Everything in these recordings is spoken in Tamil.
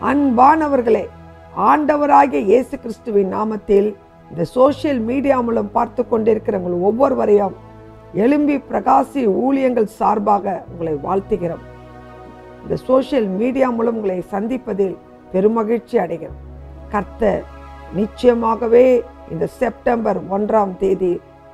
அன்பானவர்களே ஆண்டவராகிய இயேசு கிறிஸ்துவின் நாமத்தில் இந்த சோஷியல் மீடியா மூலம் பார்த்து கொண்டிருக்கிற உங்கள் ஒவ்வொருவரையும் எழும்பி பிரகாசி ஊழியங்கள் சார்பாக உங்களை வாழ்த்துகிறோம் இந்த சோஷியல் மீடியா மூலம் உங்களை சந்திப்பதில் பெருமகிழ்ச்சி அடைகிறோம் கர்த்தர் நிச்சயமாகவே இந்த செப்டம்பர் ஒன்றாம் தேதி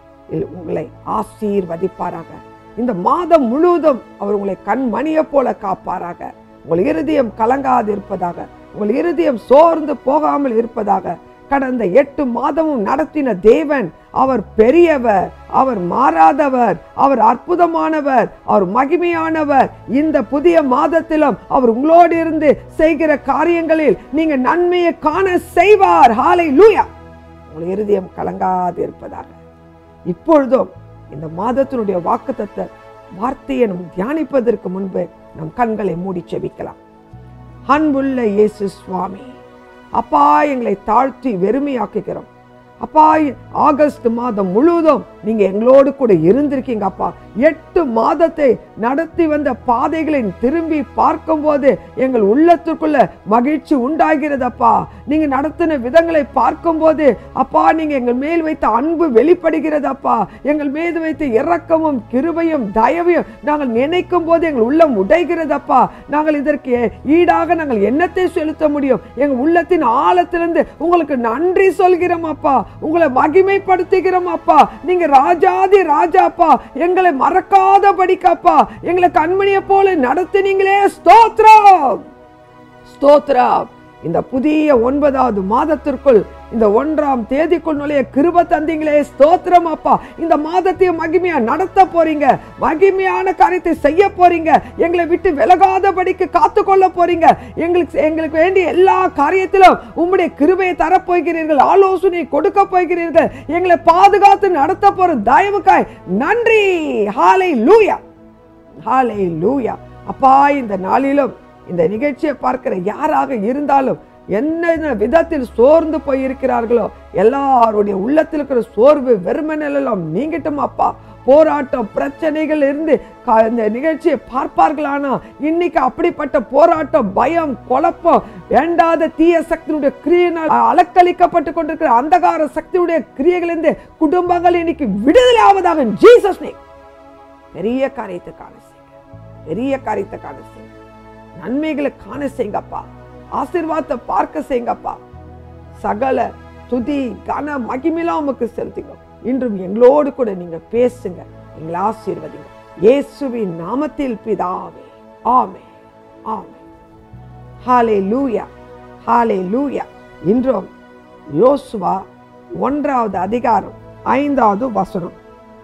உங்களை ஆசீர்வதிப்பாராக இந்த மாதம் முழுவதும் அவர் உங்களை கண்மணியை போல காப்பாராக உங்கள் இருதயம் கலங்காது இருப்பதாக உங்கள் இருதயம் சோர்ந்து போகாமல் இருப்பதாக கடந்த எட்டு மாதமும் நடத்தின தேவன் அவர் பெரியவர் அவர் மாறாதவர் அவர் அற்புதமானவர் அவர் மகிமையானவர் இந்த புதிய மாதத்திலும் அவர் உங்களோடு இருந்து செய்கிற காரியங்களில் நீங்க நன்மையை காண செய்வார் ஹாலை லூயா உங்கள் இருதயம் கலங்காது இருப்பதாக இப்பொழுதும் இந்த மாதத்தினுடைய வாக்குத்தத்த வார்த்தையை நம் தியானிப்பதற்கு முன்பு நம் கண்களை மூடி செபிக்கலாம் அன்புள்ள இயேசு சுவாமி அப்பா எங்களை தாழ்த்தி வெறுமையாக்குகிறோம் அப்பா ஆகஸ்ட் மாதம் முழுவதும் நீங்க எங்களோடு கூட இருந்திருக்கீங்க அப்பா எட்டு மாதத்தை நடத்தி வந்த பாதைகளை திரும்பி பார்க்கும்போது எங்கள் உள்ளத்திற்குள்ள மகிழ்ச்சி உண்டாகிறதப்பா நீங்க நடத்தின விதங்களை பார்க்கும்போது அப்பா நீங்க எங்கள் மேல் வைத்த அன்பு வெளிப்படுகிறதப்பா எங்கள் மீது வைத்த இரக்கமும் கிருபையும் தயவையும் நாங்கள் நினைக்கும் போது எங்கள் உள்ளம் உடைகிறதப்பா நாங்கள் இதற்கு ஈடாக நாங்கள் எண்ணத்தை செலுத்த முடியும் எங்கள் உள்ளத்தின் ஆழத்திலிருந்து உங்களுக்கு நன்றி சொல்கிறோம் அப்பா உங்களை மகிமைப்படுத்துகிறோம் அப்பா நீங்க ராஜாதி ராஜாப்பா எங்களை மறக்காத படிக்கப்பா எங்களை கண்மணியை போல நடத்தினீங்களே ஸ்தோத்ரம் ஸ்தோத்ரம் இந்த புதிய ஒன்பதாவது மாதத்திற்குள் இந்த ஒன்றாம் தேதிக்குள் நுழைய கிருப தந்தீங்களே ஸ்தோத்திரம் அப்பா இந்த மாதத்தையும் மகிமையா நடத்த போறீங்க மகிமையான காரியத்தை செய்ய போறீங்க எங்களை விட்டு விலகாதபடிக்கு காத்து கொள்ள போறீங்க எங்களுக்கு எங்களுக்கு வேண்டிய எல்லா காரியத்திலும் உம்முடைய கிருபையை தரப்போகிறீர்கள் ஆலோசனை கொடுக்க போகிறீர்கள் எங்களை பாதுகாத்து நடத்த போற தயவுக்காய் நன்றி ஹாலை லூயா ஹாலை லூயா அப்பா இந்த நாளிலும் இந்த நிகழ்ச்சியை பார்க்கிற யாராக இருந்தாலும் என்னென்ன விதத்தில் சோர்ந்து போயிருக்கிறார்களோ எல்லாருடைய உள்ளத்தில் இருக்கிற சோர்வு வெறுமனல் எல்லாம் நீங்கட்டும் அப்பா போராட்டம் பிரச்சனைகள் இருந்து க- இந்த நிகழ்ச்சியை பார்ப்பார்களானா இன்னைக்கு அப்படிப்பட்ட போராட்டம் பயம் குழப்பம் வேண்டாத தீய சக்தியுடைய கிரியையினால் அலக்களிக்கப்பட்டு கொண்டிருக்கிற அந்தகார சக்தியுடைய கிரியைகளிலிருந்து குடும்பங்கள் இன்னைக்கு விடுதலை ஆவதாக ஜீசஸ் நேம் பெரிய காரியத்தை காண செய்யுங்க பெரிய காரியத்தை காண செய்யுங்க நன்மைகளை காண செய்யுங்கப்பா ஆசீர்வாதத்தை பார்க்க செய்யுங்கப்பா சகல துதி கன மகிமைலாம் உமக்கு செலுத்துங்க இன்றும் எங்களோடு கூட நீங்க பேசுங்க எங்களை ஆசீர்வதிங்க இயேசுவின் நாமத்தில் பிதாவே ஆமே ஆமே ஹாலே லூயா ஹாலே லூயா இன்றும் யோசுவா ஒன்றாவது அதிகாரம் ஐந்தாவது வசனம்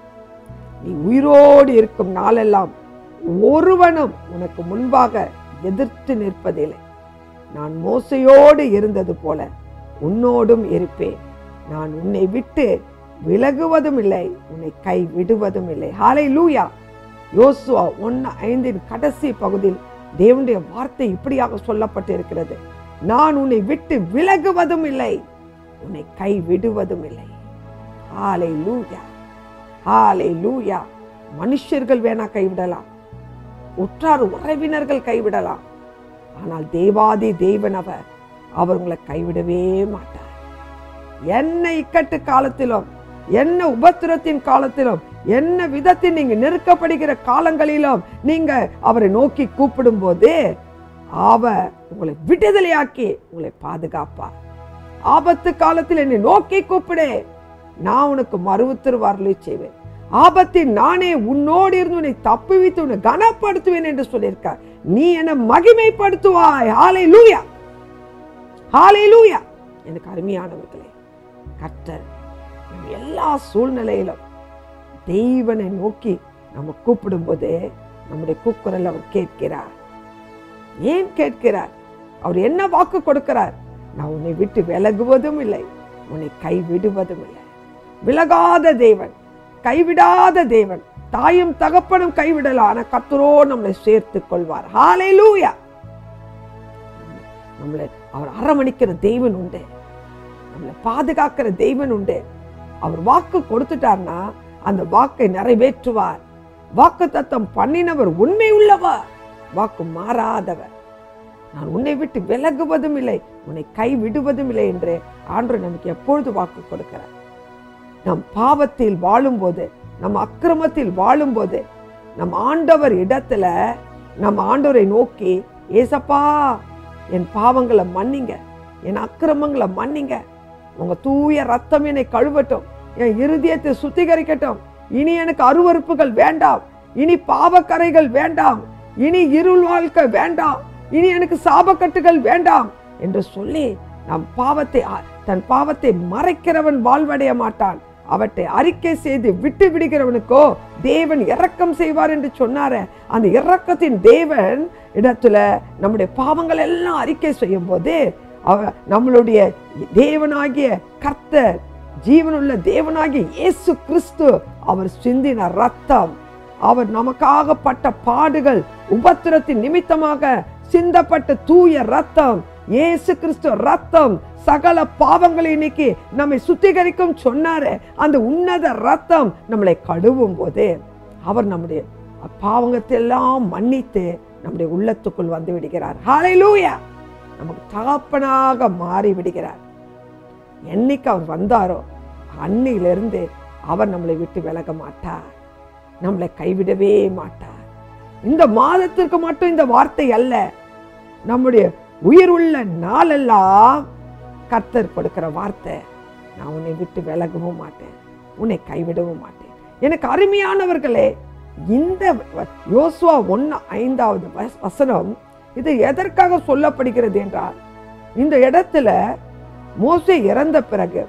நீ உயிரோடு இருக்கும் நாளெல்லாம் ஒருவனும் உனக்கு முன்பாக எதிர்த்து நிற்பதில்லை நான் மோசையோடு இருந்தது போல உன்னோடும் இருப்பேன் நான் உன்னை விட்டு விலகுவதும் இல்லை உன்னை கை விடுவதும் இல்லை ஹாலை லூயா யோசுவா ஒன்னு ஐந்தின் கடைசி பகுதியில் தேவனுடைய வார்த்தை இப்படியாக சொல்லப்பட்டிருக்கிறது நான் உன்னை விட்டு விலகுவதும் இல்லை உன்னை கை விடுவதும் இல்லை ஹாலை லூயா ஹாலே லூயா மனுஷர்கள் வேணா கைவிடலாம் உற்றார் உறவினர்கள் கைவிடலாம் ஆனால் தேவாதி தேவன் அவர் அவர் உங்களை கைவிடவே மாட்டார் என்ன இக்கட்டு காலத்திலும் என்ன உபத்திரத்தின் காலத்திலும் என்ன விதத்தில் நீங்க நெருக்கப்படுகிற காலங்களிலும் நீங்க அவரை நோக்கி கூப்பிடும் போது அவர் உங்களை விடுதலையாக்கி உங்களை பாதுகாப்பார் ஆபத்து காலத்தில் என்னை நோக்கி கூப்பிடு நான் உனக்கு மறு உத்தரவு அருளி செய்வேன் ஆபத்தில் நானே உன்னோடு இருந்து உன்னை தப்புவித்து உன்னை கனப்படுத்துவேன் என்று சொல்லியிருக்கார் நீ என்னை மகிமைப்படுத்துவாய் ஹாலை லூயா ஹாலை லூயா எனக்கு அருமையானவர்களே கர்த்தர் நம்ம எல்லா சூழ்நிலையிலும் தெய்வனை நோக்கி நம்ம கூப்பிடும்போது நம்முடைய கூக்குரல் அவர் கேட்கிறார் ஏன் கேட்கிறார் அவர் என்ன வாக்கு கொடுக்கிறார் நான் உன்னை விட்டு விலகுவதும் இல்லை உன்னை கைவிடுவதும் இல்லை விலகாத தேவன் கைவிடாத தேவன் தாயும் தகப்பனும் கைவிடலாம் ஆனா கர்த்தரோ நம்மளை சேர்த்துக் கொள்வார் ஹalleluya நம்மளை அவர் அரவணைக்கிற தெய்வன் உண்டு நம்மளை பாதுகாக்கிற தெய்வன் உண்டு அவர் வாக்கு கொடுத்துட்டார்னா அந்த வாக்கை நிறைவேற்றுவார் வாக்கு தத்தம் பண்ணினவர் உண்மை உள்ளவர் வாக்கு மாறாதவர் நான் உன்னை விட்டு விலகுவதும் இல்லை உன்னை கை விடுவதும் இல்லை என்று ஆண்டு நமக்கு எப்பொழுது வாக்கு கொடுக்கிறார் நம் பாவத்தில் வாழும்போது நம் அக்கிரமத்தில் வாழும்போது நம் ஆண்டவர் இடத்துல நம் ஆண்டவரை நோக்கி ஏசப்பா என் பாவங்களை மன்னிங்க என் அக்கிரமங்களை மன்னிங்க உங்க தூய ரத்தம் என்னை கழுவட்டும் என் இருதயத்தை சுத்திகரிக்கட்டும் இனி எனக்கு அருவருப்புகள் வேண்டாம் இனி பாவக்கரைகள் வேண்டாம் இனி இருள் வாழ்க்கை வேண்டாம் இனி எனக்கு சாபக்கட்டுகள் வேண்டாம் என்று சொல்லி நம் பாவத்தை தன் பாவத்தை மறைக்கிறவன் வாழ்வடைய மாட்டான் அவற்றை அறிக்கை செய்து விட்டு விடுகிறவனுக்கோ தேவன் இரக்கம் செய்வார் என்று சொன்னார அந்த இரக்கத்தின் தேவன் இடத்துல நம்முடைய பாவங்கள் எல்லாம் அறிக்கை செய்யும் போது அவ நம்மளுடைய தேவனாகிய கர்த்தர் ஜீவனுள்ள தேவனாகிய இயேசு கிறிஸ்து அவர் சிந்தின ரத்தம் அவர் நமக்காக பட்ட பாடுகள் உபத்திரத்தின் நிமித்தமாக சிந்தப்பட்ட தூய ரத்தம் இயேசு கிறிஸ்து ரத்தம் சகல பாவங்களை இன்னைக்கு நம்மை சுத்திகரிக்கும் சொன்னாரு அந்த உன்னத ரத்தம் நம்மளை கழுவும் போது அவர் நம்முடைய பாவங்கத்தெல்லாம் மன்னித்து நம்முடைய உள்ளத்துக்குள் வந்து விடுகிறார் ஹalleluya நமக்கு தகப்பனாக மாறி விடுகிறார் என்னைக்கு அவர் வந்தாரோ அன்னிலிருந்து அவர் நம்மளை விட்டு விலக மாட்டார் நம்மளை கைவிடவே மாட்டார் இந்த மாதத்திற்கு மட்டும் இந்த வார்த்தை அல்ல நம்முடைய உயிர் உள்ள நாளெல்லாம் கர்த்தர் கொடுக்கிற வார்த்தை நான் உன்னை விட்டு விலகவும் மாட்டேன் உன்னை கைவிடவும் மாட்டேன் எனக்கு அருமையானவர்களே இந்த யோசுவா ஒன்று ஐந்தாவது வச- வசனம் இது எதற்காக சொல்லப்படுகிறது என்றால் இந்த இடத்துல மோசே இறந்த பிறகு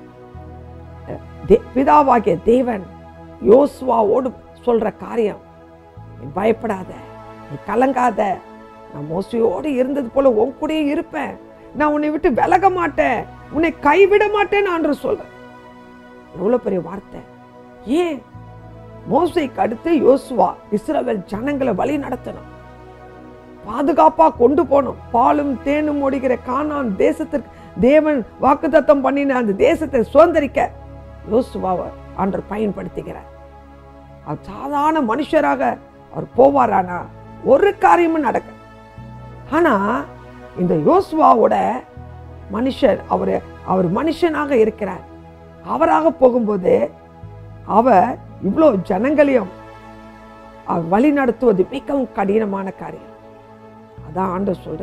தே- பிதாவாகிய தேவன் யோசுவாவோடு சொல்ற காரியம் நீ பயப்படாத நீ கலங்காத நான் மோசையோடு இருந்தது போல உன் கூடயே இருப்பேன் நான் உன்னை விட்டு விலக மாட்டேன் உன்னை கைவிட மாட்டேன் ஆண்டு சொல்றேன் எவ்வளவு பெரிய வார்த்தை ஏன் மோசைக்கு அடுத்து யோசுவா இஸ்ரவேல் ஜனங்களை வழி நடத்தணும் பாதுகாப்பா கொண்டு போகணும் பாலும் தேனும் ஓடுகிற கானான் தேசத்திற்கு தேவன் வாக்குத்தத்தம் பண்ணின அந்த தேசத்தை சுதந்திரிக்க யோசுவாவை ஆண்டவர் பயன்படுத்துகிறார் அவர் சாதாரண மனுஷராக அவர் போவாரானா ஒரு காரியமும் நடக்க ஆனா இந்த யோசுவாவோட மனுஷன் அவர் அவர் மனுஷனாக இருக்கிறார் அவராக போகும்போது அவர் இவ்வளோ ஜனங்களையும் அவர் வழி நடத்துவது மிகவும் கடினமான காரியம் அதான் ஆண்டவர் சொல்ற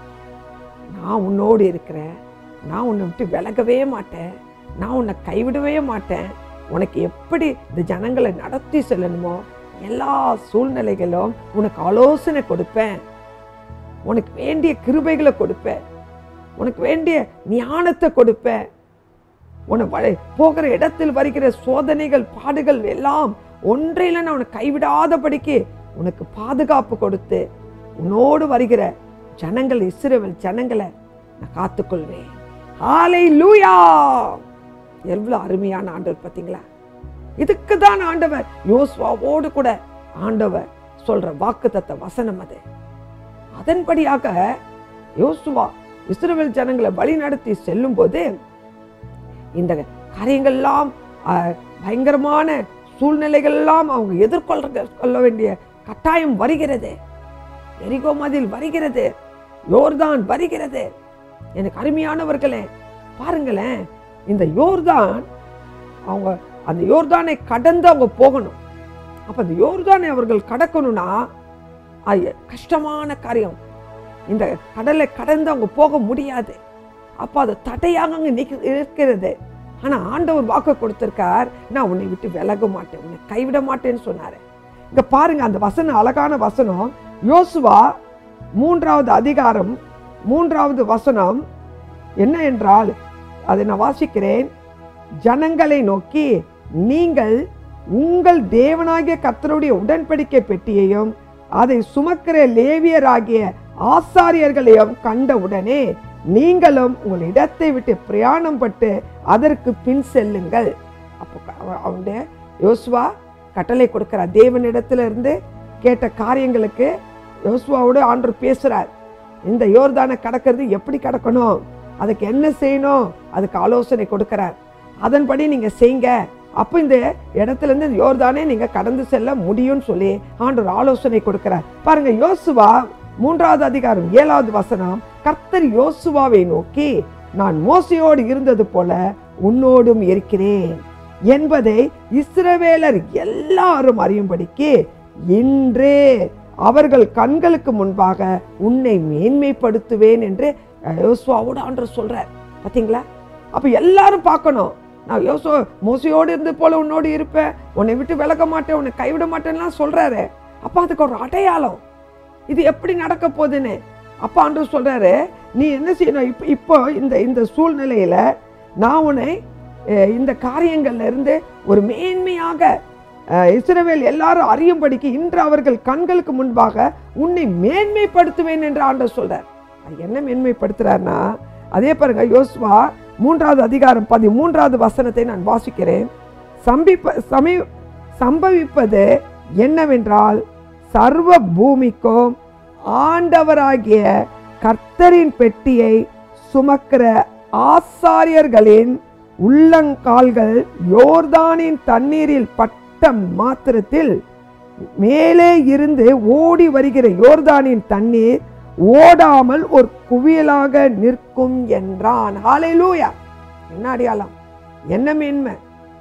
நான் உன்னோடு இருக்கிறேன் நான் உன்னை விட்டு விலகவே மாட்டேன் நான் உன்னை கைவிடவே மாட்டேன் உனக்கு எப்படி இந்த ஜனங்களை நடத்தி செல்லணுமோ எல்லா சூழ்நிலைகளும் உனக்கு ஆலோசனை கொடுப்பேன் உனக்கு வேண்டிய கிருபைகளை கொடுப்பேன் உனக்கு வேண்டிய ஞானத்தை கொடுப்பேன் உன்னை வழி- போகிற இடத்தில் வருகிற சோதனைகள் பாடுகள் எல்லாம் ஒன்றையில நான் உனக்கு கைவிடாதபடிக்கு உனக்கு பாதுகாப்பு கொடுத்து உன்னோடு வருகிற ஜனங்கள் இஸ்ரவேல் ஜனங்களை நான் காத்துக்கொள்வேன் ஹாலை லூயா எவ்வளவு அருமையான ஆண்டவர் பார்த்தீங்களா இதுக்கு தான் ஆண்டவர் யோசுவாவோடு கூட ஆண்டவர் சொல்ற வாக்குத்தத்த வசனம் அது அதன்படியாக யோசுவா இஸ்ரவேல் ஜனங்களை வழி நடத்தி செல்லும் போது இந்த காரியங்கள்லாம் அஹ், பயங்கரமான சூழ்நிலைகள் எல்லாம் அவங்க எதிர்கொள்ள கொள்ள வேண்டிய கட்டாயம் வருகிறது எரிகோ மதில் வருகிறது யோர்தான் வருகிறது எனக்கு அருமையானவர்களே பாருங்களேன் இந்த யோர்தான் அவங்க அந்த யோர்தானை கடந்து அவங்க போகணும் அப்ப அந்த யோர்தானை அவர்கள் கடக்கணும்னா அது கஷ்டமான காரியம் இந்த கடலை கடந்து அவங்க போக முடியாது அப்ப அது தடையாக அங்க நிக்க- இருக்கிறது ஆனா ஆண்டவர் வாக்கு கொடுத்திருக்கார் நான் உன்னை விட்டு விலக மாட்டேன் உன்னை கைவிட மாட்டேன்னு சொன்னாரு இங்க பாருங்க அந்த வசனம் அழகான வசனம் யோசுவா மூன்றாவது அதிகாரம் மூன்றாவது வசனம் என்ன என்றால் அதை நான் வாசிக்கிறேன் ஜனங்களை நோக்கி நீங்கள் உங்கள் தேவனாகிய கர்த்தருடைய உடன்படிக்கை பெட்டியையும் அதை சுமக்கிற லேவியராகிய ஆசாரியர்களையும் கண்டவுடனே நீங்களும் உங்கள் இடத்தை விட்டு பிரயாணம் பட்டு அதற்கு பின் செல்லுங்கள் அப்போ க- அவ- அவனுடைய யோசுவா கட்டளை கொடுக்கிறார் தேவனிடத்துல இருந்து கேட்ட காரியங்களுக்கு யோசுவாவோடு ஆண்டவர் பேசுறார் இந்த யோர்தானை கடக்கிறது எப்படி கடக்கணும் அதுக்கு என்ன செய்யணும் அதுக்கு ஆலோசனை கொடுக்கிறார் அதன்படி நீங்க செய்யுங்க அப்போ இந்த இடத்துல இருந்து இந்த யோர்தானே நீங்க கடந்து செல்ல முடியும்னு சொல்லி ஆண்டவர் ஆலோசனை கொடுக்கிறார் பாருங்க யோசுவா மூன்றாவது அதிகாரம் ஏழாவது வசனம் கர்த்தர் யோசுவாவை நோக்கி நான் மோசையோடு இருந்தது போல உன்னோடும் இருக்கிறேன் என்பதை இஸ்ரவேலர் எல்லாரும் அறியும்படிக்கு இன்றே அவர்கள் கண்களுக்கு முன்பாக உன்னை மேன்மைப்படுத்துவேன் என்று அஹ், யோசுவாவோட ஆண்டவர் சொல்றார் பாத்தீங்களா அப்ப எல்லாரும் பார்க்கணும் நான் யோசோ மோசையோடு இருந்து போல உன்னோடு இருப்பேன் உன்னை விட்டு விலக மாட்டேன் உன்னை கைவிட மாட்டேன்லாம் சொல்றாரு அப்ப அதுக்கு ஒரு அடையாளம் இது எப்படி நடக்க போகுதுன்னு அப்ப ஆண்டவர் சொல்றாரு நீ என்ன செய்யணும் இப்போ இப்போ இந்த இந்த சூழ்நிலையில நான் உன்னை அஹ், இந்த காரியங்கள்ல இருந்து ஒரு மேன்மையாக அஹ், இஸ்ரவேல் எல்லாரும் அறியும்படிக்கு இன்று அவர்கள் கண்களுக்கு முன்பாக உன்னை மேன்மைப்படுத்துவேன் என்று ஆண்டவர் சொல்றார் அது என்ன மேன்மைப்படுத்துறாருன்னா அதே பாருங்க யோசுவா மூன்றாவது அதிகாரம் பதிமூன்றாவது வசனத்தை நான் வாசிக்கிறேன் சம்பிப்ப சமி சம்பவிப்பது என்னவென்றால் சர்வ பூமிக்கும் ஆண்டவராகிய கர்த்தரின் பெட்டியை சுமக்கிற ஆசாரியர்களின் உள்ளங்கால்கள் யோர்தானின் தண்ணீரில் பட்ட மாத்திரத்தில் மேலே இருந்து ஓடி வருகிற யோர்தானின் தண்ணீர் ஓடாமல் ஒரு குவியலாக நிற்கும் என்றான் ஹalleluya என்ன அடையாளம் என்ன மேன்மை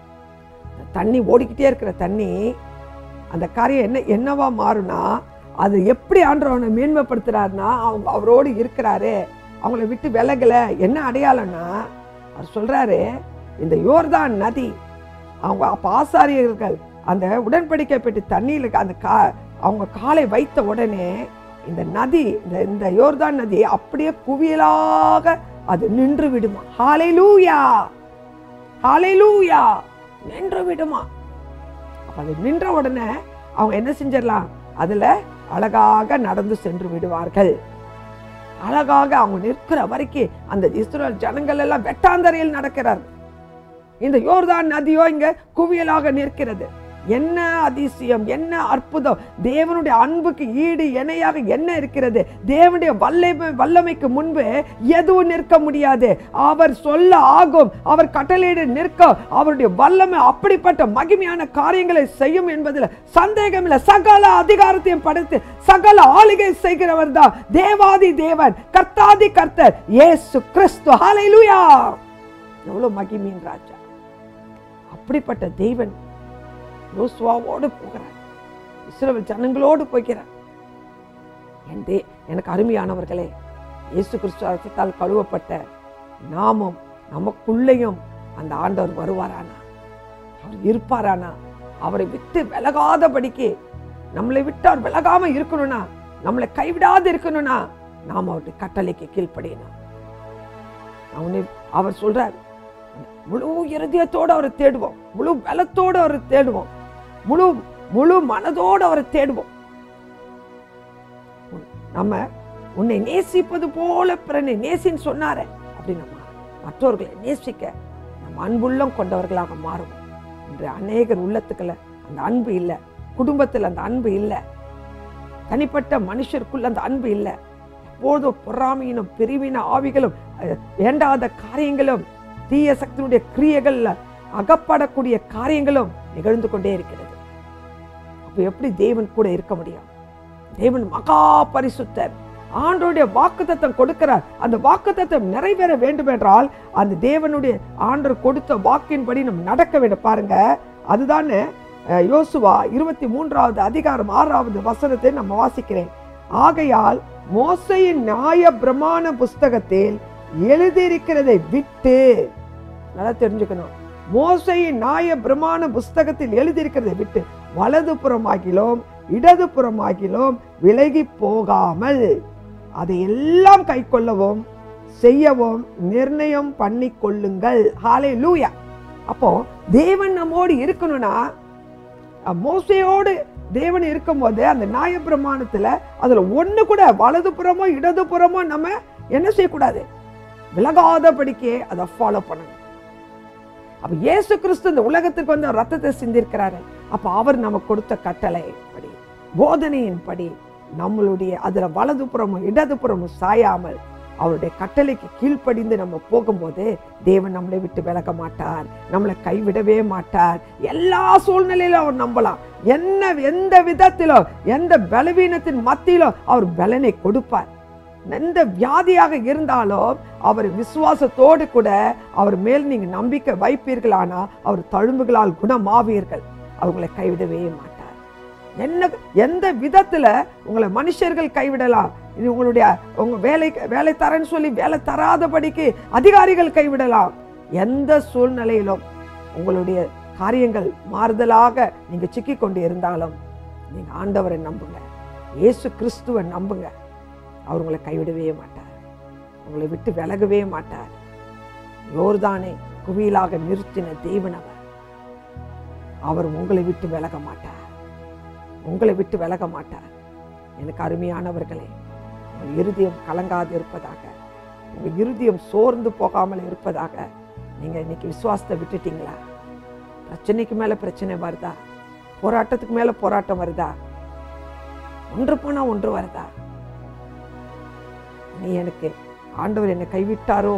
தண்ணி ஓடிக்கிட்டே இருக்கிற தண்ணி அந்த காரியம் என்ன என்னவா மாறும்னா அது எப்படி ஆண்டவனை மேன்மைப்படுத்துறாருன்னா அவங்க அவரோடு இருக்கிறாரு அவங்கள விட்டு விலகல என்ன அடையாளம்னா அவர் சொல்றாரு இந்த யோர்தான் நதி அவங்க அப்ப ஆசாரியர்கள் அந்த உடன்படிக்கை பெற்று தண்ணியில் அந்த கா அவங்க காலை வைத்த உடனே இந்த நதி இந்த இந்த யோர்தான் நதி அப்படியே குவியலாக அது நின்று விடுமா ஹalleluya ஹalleluya நின்று விடுமா அப்ப அது நின்ற உடனே அவங்க என்ன செஞ்சிடலாம் அதுல அழகாக நடந்து சென்று விடுவார்கள் அழகாக அவங்க நிற்கிற வரைக்கும் அந்த இஸ்ரேல் ஜனங்கள் எல்லாம் வெட்டாந்தரையில் நடக்கிறார் இந்த யோர்தான் நதியோ இங்க குவியலாக நிற்கிறது என்ன அதிசயம் என்ன அற்புதம் தேவனுடைய அன்புக்கு ஈடு இணையாக என்ன இருக்கிறது தேவனுடைய வல்லமை வல்லமைக்கு முன்பு எதுவும் நிற்க முடியாது அவர் சொல்ல ஆகும் அவர் கட்டளையிட நிற்க அவருடைய வல்லமை அப்படிப்பட்ட மகிமையான காரியங்களை செய்யும் என்பதில் சந்தேகம் இல்லை சகல அதிகாரத்தையும் படைத்து சகல ஆளுகை செய்கிறவர் தான் தேவாதி தேவன் கர்த்தாதி கர்த்தர் இயேசு கிறிஸ்து ஹalleluya எவ்வளவு மகிமையின் ராஜா அப்படிப்பட்ட தெய்வன் யோசுவாவோடு போகிறார் இஸ்ரவேல் ஜனங்களோடு போகிறார் என் தே எனக்கு அருமையானவர்களே இயேசு கிறிஸ்து ரத்தத்தால் கழுவப்பட்ட நாமும் நமக்குள்ளேயும் அந்த ஆண்டவர் வருவாரானா அவர் இருப்பாரானா அவரை விட்டு விலகாதபடிக்கு நம்மளை விட்டு அவர் விலகாம இருக்கணும்னா நம்மளை கைவிடாது இருக்கணும்னா நாம் அவருடைய கட்டளைக்கு கீழ்ப்படியணும் அவனை அவர் சொல்றார் முழு இருதயத்தோடு அவரை தேடுவோம் முழு பலத்தோடு அவரை தேடுவோம் முழு முழு மனதோடு அவரை தேடுவோம் நம்ம உன்னை நேசிப்பது போல பிறனை நேசின்னு சொன்னாரே அப்படி நம்ம மற்றவர்களை நேசிக்க நம்ம அன்புள்ளம் கொண்டவர்களாக மாறுவோம் இன்று அநேகர் உள்ளத்துக்குள்ள அந்த அன்பு இல்லை குடும்பத்தில் அந்த அன்பு இல்லை தனிப்பட்ட மனுஷருக்குள்ள அந்த அன்பு இல்லை எப்போதும் பொறாமையினும் பிரிவின ஆவிகளும் அஹ், வேண்டாத காரியங்களும் தீய சக்தியுடைய கிரியைகள்ல அகப்படக்கூடிய காரியங்களும் நிகழ்ந்து கொண்டே இருக்கிறது அப்ப எப்படி தேவன் கூட இருக்க முடியும் தேவன் மகா பரிசுத்தர் ஆண்டோடைய வாக்குத்தத்தம் கொடுக்கிறார் அந்த வாக்குத்தத்தம் நிறைவேற வேண்டும் என்றால் அந்த தேவனுடைய ஆண்டவர் கொடுத்த வாக்கின்படி நம்ம நடக்க வேண்டும் பாருங்க அதுதானே அஹ், யோசுவா இருபத்தி மூன்றாவது அதிகாரம் ஆறாவது வசனத்தை நம்ம வாசிக்கிறேன் ஆகையால் மோசையின் நியாய பிரமாண புஸ்தகத்தில் எழுதியிருக்கிறதை விட்டு நல்லா தெரிஞ்சுக்கணும் மோசையின் நியாய பிரமாண புஸ்தகத்தில் எழுதியிருக்கிறதை விட்டு வலது புறமாகிலும் இடது புறமாகிலும் விலகி போகாமல் அதை எல்லாம் கை கொள்ளவும் செய்யவும் நிர்ணயம் பண்ணி கொள்ளுங்கள் ஹாலே லூயா அப்போ தேவன் நம்மோடு இருக்கணும்னா அஹ், மோசையோடு தேவன் இருக்கும்போது அந்த நியாய பிரமாணத்துல அதுல ஒண்ணு கூட வலது புறமோ இடது புறமோ நம்ம என்ன செய்யக்கூடாது விலகாதபடிக்கே அதை ஃபாலோ பண்ணணும் அப்ப இயேசு கிறிஸ்து இந்த உலகத்துக்கு வந்து அவர் ரத்தத்தை சிந்திருக்கிறாரு அப்ப அவர் நமக்கு கொடுத்த கட்டளை படி போதனையின்படி நம்மளுடைய அதுல வலது புறமும் இடது புறமும் சாயாமல் அவருடைய கட்டளைக்கு கீழ்ப்படிந்து நம்ம போகும்போது தேவன் நம்மளை விட்டு விலக மாட்டார் நம்மளை கைவிடவே மாட்டார் எல்லா சூழ்நிலையிலும் அவர் நம்பலாம் என்ன எந்த விதத்திலோ எந்த பலவீனத்தின் மத்தியிலோ அவர் பலனை கொடுப்பார் எந்த வியாதியாக இருந்தாலும் அவர் விசுவாசத்தோடு கூட அவர் மேல் நீங்க நம்பிக்கை வைப்பீர்களானா அவர் தழும்புகளால் குணமாவீர்கள் அவங்களை கைவிடவே மாட்டார் என்ன எந்த விதத்துல உங்களை மனுஷர்கள் கைவிடலாம் இது உங்களுடைய உங்க வேலை வேலை தரேன்னு சொல்லி வேலை தராதபடிக்கு அதிகாரிகள் கைவிடலாம் எந்த சூழ்நிலையிலும் உங்களுடைய காரியங்கள் மாறுதலாக நீங்க சிக்கி கொண்டு இருந்தாலும் நீங்க ஆண்டவரை நம்புங்க இயேசு கிறிஸ்துவை நம்புங்க அவர் உங்களை கைவிடவே மாட்டார் உங்களை விட்டு விலகவே மாட்டார் யோர்தானை குவியலாக நிறுத்தின தேவன் அவர் அவர் உங்களை விட்டு விலக மாட்டார் உங்களை விட்டு விலக மாட்டார் எனக்கு அருமையானவர்களே உங்கள் இருதயம் கலங்காது இருப்பதாக உங்கள் இருதயம் சோர்ந்து போகாமல் இருப்பதாக நீங்க இன்னைக்கு விசுவாசத்தை விட்டுட்டீங்களா பிரச்சனைக்கு மேல பிரச்சனை வருதா போராட்டத்துக்கு மேல போராட்டம் வருதா ஒன்று போனா ஒன்று வருதா நீ எனக்கு ஆண்டவர் என்னை கைவிட்டாரோ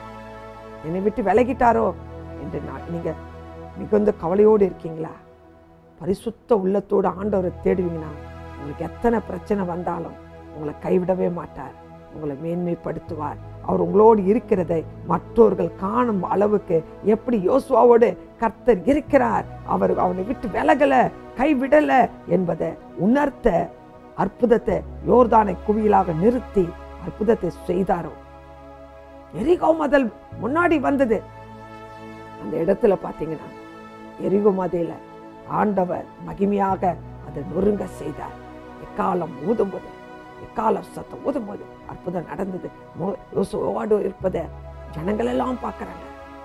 என்னை விட்டு விலகிட்டாரோ என்று நான் நீங்க மிகுந்த கவலையோடு இருக்கீங்களா பரிசுத்த உள்ளத்தோடு ஆண்டவரை தேடுவீங்கன்னா உங்களுக்கு எத்தனை பிரச்சனை வந்தாலும் உங்களை கைவிடவே மாட்டார் உங்களை மேன்மைப்படுத்துவார் அவர் உங்களோடு இருக்கிறதை மற்றவர்கள் காணும் அளவுக்கு எப்படி யோசுவாவோடு கர்த்தர் இருக்கிறார் அவர் அவனை விட்டு விலகல கைவிடல என்பதை உணர்த்த அற்புதத்தை யோர்தானை குவியலாக நிறுத்தி அற்புதத்தை செய்தாரோ எரிகோ மதல் முன்னாடி வந்தது அந்த இடத்துல பாத்தீங்கன்னா எரிகோ மதையில ஆண்டவர் மகிமையாக அதை நொறுங்க செய்தார் எக்காலம் ஊதும்போது எக்காலம் சத்தம் ஊதும்போது அற்புதம் நடந்தது மோ- யோசுவாவோடு இருப்பதை ஜனங்கள் எல்லாம் பார்க்கறாங்க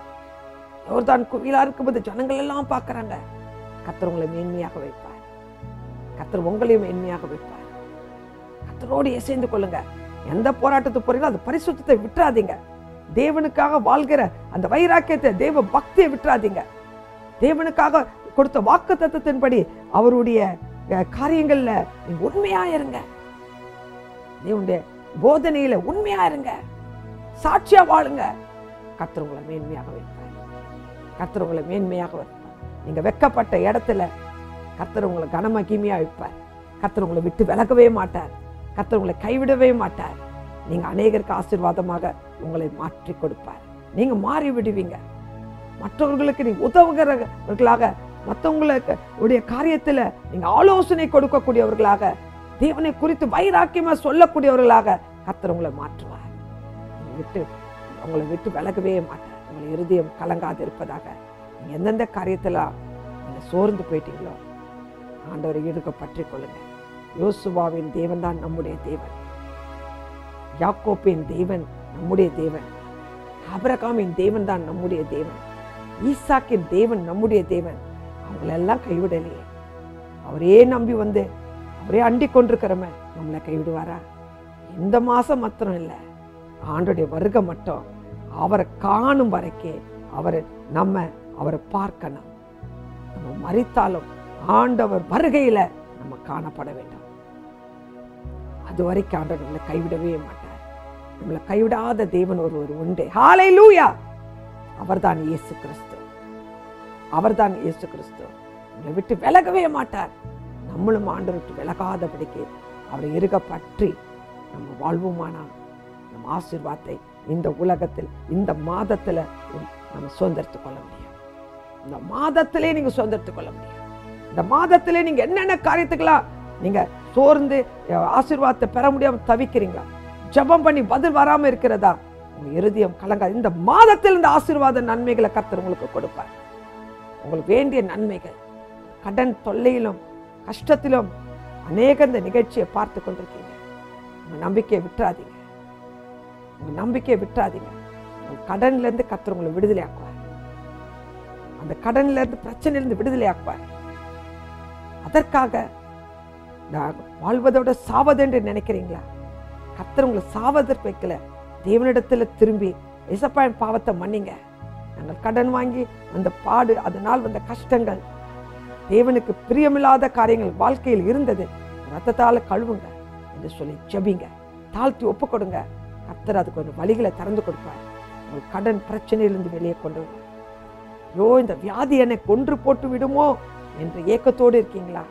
யோர்தான் குவியலா இருக்கும்போது ஜனங்கள் எல்லாம் பார்க்கறாங்க கத்தர் உங்களை மேன்மையாக வைப்பார் கத்தர் உங்களையும் மேன்மையாக வைப்பார் கத்தரோடு இசைந்து கொள்ளுங்க எந்த போராட்டத்துக்கு போறீங்களோ அந்த பரிசுத்தத்தை விட்டுறாதீங்க தேவனுக்காக வாழ்கிற அந்த வைராக்கியத்தை தேவ பக்தியை விட்டுறாதீங்க தேவனுக்காக கொடுத்த வாக்கு தத்துவத்தின்படி அவருடைய அஹ், காரியங்கள்ல நீங்க உண்மையா இருங்க தேவனுடைய போதனையில உண்மையா இருங்க சாட்சியா வாழுங்க கர்த்தர் உங்களை மேன்மையாக வைப்பார் கர்த்தர் உங்களை மேன்மையாக வைப்பார் நீங்க வெக்கப்பட்ட இடத்துல கர்த்தர் உங்களை கனமகிமையா வைப்பார் கர்த்தர் உங்களை விட்டு விலகவே மாட்டார் கர்த்தர் உங்களை கைவிடவே மாட்டார் நீங்க அநேகருக்கு ஆசீர்வாதமாக உங்களை மாற்றி கொடுப்பார் நீங்க மாறி விடுவீங்க மற்றவர்களுக்கு நீங்க உதவுகிறவர்களாக மற்றவங்களுக்கு உடைய காரியத்துல நீங்க ஆலோசனை கொடுக்கக்கூடியவர்களாக தேவனை குறித்து வைராக்கியமா சொல்லக்கூடியவர்களாக கர்த்தர் உங்களை மாற்றுவார் உங்களை விட்டு உங்களை விட்டு விலகவே மாட்டார் உங்களை இருதயம் கலங்காது இருப்பதாக நீங்க எந்தெந்த காரியத்துல நீங்க சோர்ந்து போயிட்டீங்களோ ஆண்டவரை இடுக்க பற்றி கொள்ளுங்க யோசுவாவின் தேவன் தான் நம்முடைய தேவன் யாக்கோப்பின் தேவன் நம்முடைய தேவன் ஆபிரகாமின் தேவன் தான் நம்முடைய தேவன் ஈசாக்கின் தேவன் நம்முடைய தேவன் அவங்களெல்லாம் கைவிடலையே அவரே நம்பி வந்து அவரே அண்டி கொண்டிருக்கிறவ நம்மளை கைவிடுவாரா இந்த மாசம் மாத்திரம் இல்லை ஆண்டுடைய வருகை மட்டும் அவரை காணும் வரைக்கே அவரை நம்ம அவரை பார்க்கணும் நம்ம மறித்தாலும் ஆண்டவர் வருகையில நம்ம காணப்பட வேண்டும் அது வரைக்கும் ஆண்டவர் நம்மளை கைவிடவே மாட்டார் நம்மளை கைவிடாத தேவன் ஒருவர் உண்டு ஹாலை லூயா அவர்தான் இயேசு கிறிஸ்து அவர்தான் இயேசு கிறிஸ்து நம்மளை விட்டு விலகவே மாட்டார் நம்மளும் ஆண்டவர் விட்டு விலகாதபடிக்கு அவரை இருக பற்றி நம்ம வாழ்வோமானால் நம்ம ஆசீர்வாதத்தை இந்த உலகத்தில் இந்த மாதத்துல நம்ம சுதந்திரத்துக் கொள்ள முடியும் இந்த மாதத்திலே நீங்க சுதந்திரத்துக் கொள்ள முடியும் இந்த மாதத்திலே நீங்க என்னென்ன காரியத்துக்கெல்லாம் நீங்க சோர்ந்து அஹ், ஆசீர்வாதத்தை பெற முடியாம தவிக்கிறீங்களா ஜெபம் பண்ணி பதில் வராம இருக்கிறதா உங்க இருதயம் கலங்காது இந்த மாதத்தில் இந்த ஆசீர்வாத நன்மைகளை கர்த்தர் உங்களுக்கு கொடுப்பார் உங்களுக்கு வேண்டிய நன்மைகள் கடன் தொல்லையிலும் கஷ்டத்திலும் அநேக இந்த நிகழ்ச்சியை பார்த்து கொண்டிருக்கீங்க உங்க நம்பிக்கையை விட்டுறாதீங்க உங்க நம்பிக்கையை விட்டுறாதீங்க உங்க கடன்ல இருந்து கர்த்தர் உங்களை விடுதலை ஆக்குவார் அந்த கடன்ல இருந்து பிரச்சனையிலிருந்து விடுதலை ஆக்குவார் அதற்காக நான் வாழ்வதோட சாவதென்று நினைக்கிறீங்களா கர்த்தர் உங்களை சாவதற்கு வைக்கல தேவனிடத்துல திரும்பி இசப்பாயின் பாவத்தை மன்னிங்க நாங்கள் கடன் வாங்கி அந்த பாடு அதனால் வந்த கஷ்டங்கள் தேவனுக்கு பிரியமில்லாத காரியங்கள் வாழ்க்கையில் இருந்தது ரத்தத்தால கழுவுங்க என்று சொல்லி ஜெபிங்க தாழ்த்தி ஒப்பு கொடுங்க கர்த்தர் அதுக்கு ஒரு வழிகளை திறந்து கொடுப்பார் உங்கள் கடன் பிரச்சனையிலிருந்து வெளியே கொண்டு வருவார் ஐயோ இந்த வியாதி என்னை கொன்று போட்டு விடுமோ என்ற ஏக்கத்தோடு இருக்கீங்களா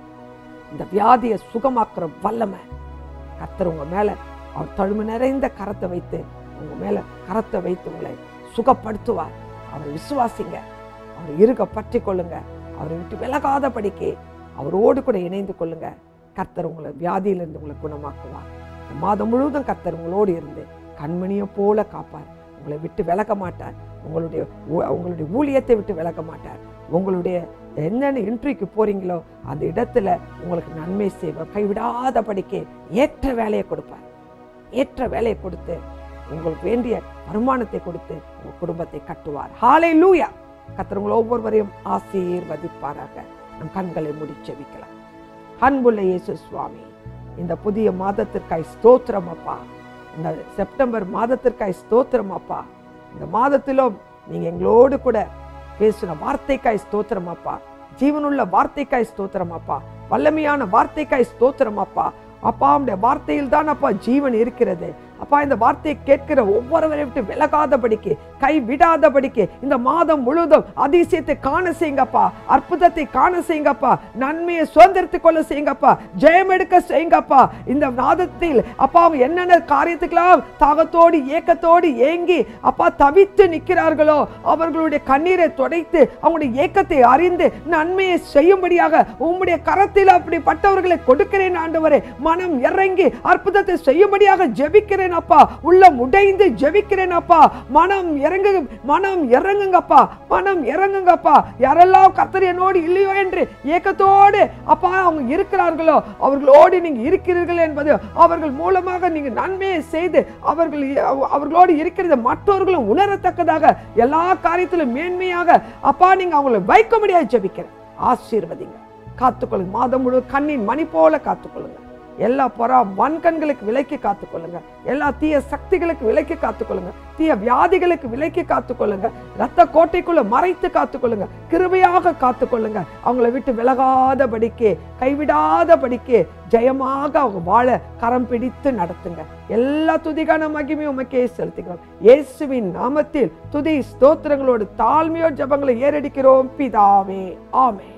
இந்த வியாதியை சுகமாக்குற வல்லமை கர்த்தர் உங்க மேல அவர் தழும்பு நிறைந்த கரத்தை வைத்து உங்க மேல கரத்தை வைத்து உங்களை சுகப்படுத்துவார் அவரை விசுவாசிங்க அவரை இருக பற்றி கொள்ளுங்க அவரை விட்டு விலகாத படிக்கு அவரோடு கூட இணைந்து கொள்ளுங்க கர்த்தர் உங்களை வியாதியிலிருந்து உங்களை குணமாக்குவார் இந்த மாதம் முழுவதும் கர்த்தர் உங்களோடு இருந்து கண்மணியை போல காப்பார் உங்களை விட்டு விலக மாட்டார் உங்களுடைய ஊ- உங்களுடைய ஊழியத்தை விட்டு விலக மாட்டார் உங்களுடைய என்னென்ன இன்ட்ரிக்கு போறீங்களோ அந்த இடத்துல உங்களுக்கு நன்மை செய்வார் கைவிடாதபடிக்கு ஏற்ற வேலையை கொடுப்பார் ஏற்ற வேலையை கொடுத்து உங்களுக்கு வேண்டிய வருமானத்தை கொடுத்து உங்க குடும்பத்தை கட்டுவார் ஹாலை லூயா கர்த்தர் உங்களை ஒவ்வொருவரையும் ஆசீர்வதிப்பாராக நம் கண்களை மூடி செவிக்கலாம் அன்புள்ள இயேசு சுவாமி இந்த புதிய மாதத்திற்காய் ஸ்தோத்திரம் அப்பா இந்த செப்டம்பர் மாதத்திற்காய் ஸ்தோத்திரம் அப்பா இந்த மாதத்திலும் நீங்க எங்களோடு கூட பேசின வார்த்தைக்காய் ஸ்தோத்திரம் அப்பா ஜீவனுள்ள வார்த்தைக்காய் ஸ்தோத்திரம் அப்பா வல்லமையான வார்த்தைக்காய் ஸ்தோத்திரம் அப்பா அப்பா உடைய வார்த்தையில் தான் அப்பா ஜீவன் இருக்கிறது அப்பா இந்த வார்த்தையை கேட்கிற ஒவ்வொருவரை விட்டு விலகாதபடிக்கு கை விடாதபடிக்கு இந்த மாதம் முழுவதும் அதிசயத்தை காண செய்யுங்கப்பா அற்புதத்தை காண செய்யுங்கப்பா நன்மையை சுதந்திரத்துக் கொள்ள செய்யுங்கப்பா ஜெயம் எடுக்க செய்யுங்கப்பா இந்த மாதத்தில் அப்பா அவங்க என்னென்ன காரியத்துக்கெல்லாம் தாகத்தோடு ஏக்கத்தோடு ஏங்கி அப்பா தவித்து நிற்கிறார்களோ அவர்களுடைய கண்ணீரை துடைத்து அவங்களுடைய ஏக்கத்தை அறிந்து நன்மையை செய்யும்படியாக உம்முடைய கரத்தில் அப்படிப்பட்டவர்களை கொடுக்கிறேன் ஆண்டவரே மனம் இறங்கி அற்புதத்தை செய்யும்படியாக ஜெபிக்கிறேன் அப்பா உள்ளம் உடைந்து ஜெபிக்கிறேன் அப்பா மனம் இறங்கு மனம் இறங்குங்கப்பா மனம் இறங்குங்கப்பா யாரெல்லாம் கர்த்தர் என்னோடு இல்லையோ என்று ஏக்கத்தோடு அப்பா அவங்க இருக்கிறார்களோ அவர்களோடு நீங்க இருக்கிறீர்கள் என்பது அவர்கள் மூலமாக நீங்க நன்மையை செய்து அவர்கள் அவர்களோடு இருக்கிறத மற்றவர்களும் உணரத்தக்கதாக எல்லா காரியத்திலும் மேன்மையாக அப்பா நீங்க அவங்களை வைக்க முடியாது ஜெபிக்கிறேன் ஆசீர்வதிங்க காத்துக்கொள்ளுங்க மாதம் முழு கண்ணின் மணி போல காத்துக்கொள்ளுங்க எல்லா பொறா வன்கண்களுக்கு விலைக்கு காத்துக்கொள்ளுங்க எல்லா தீய சக்திகளுக்கு விலைக்கு காத்துக்கொள்ளுங்க தீய வியாதிகளுக்கு விலைக்கு காத்துக்கொள்ளுங்க ரத்த கோட்டைக்குள்ள மறைத்து காத்துக்கொள்ளுங்க கிருபையாக காத்துக்கொள்ளுங்க அவங்கள விட்டு விலகாதபடிக்கு கைவிடாதபடிக்கு ஜெயமாக அவங்க வாழ கரம் பிடித்து நடத்துங்க எல்லா துதிகான மகிமையும் உமக்கே செலுத்துகிறோம் இயேசுவின் நாமத்தில் துதி ஸ்தோத்திரங்களோடு தாழ்மையோ ஜபங்களை ஏறடிக்கிறோம் பிதாவே ஆமே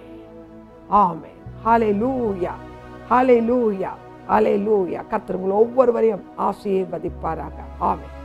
ஆமே ஹalleluya ஹalleluya ஹalleluya கர்த்தர் உங்களை ஒவ்வொருவரையும் ஆசீர்வதிப்பாராக ஆமென்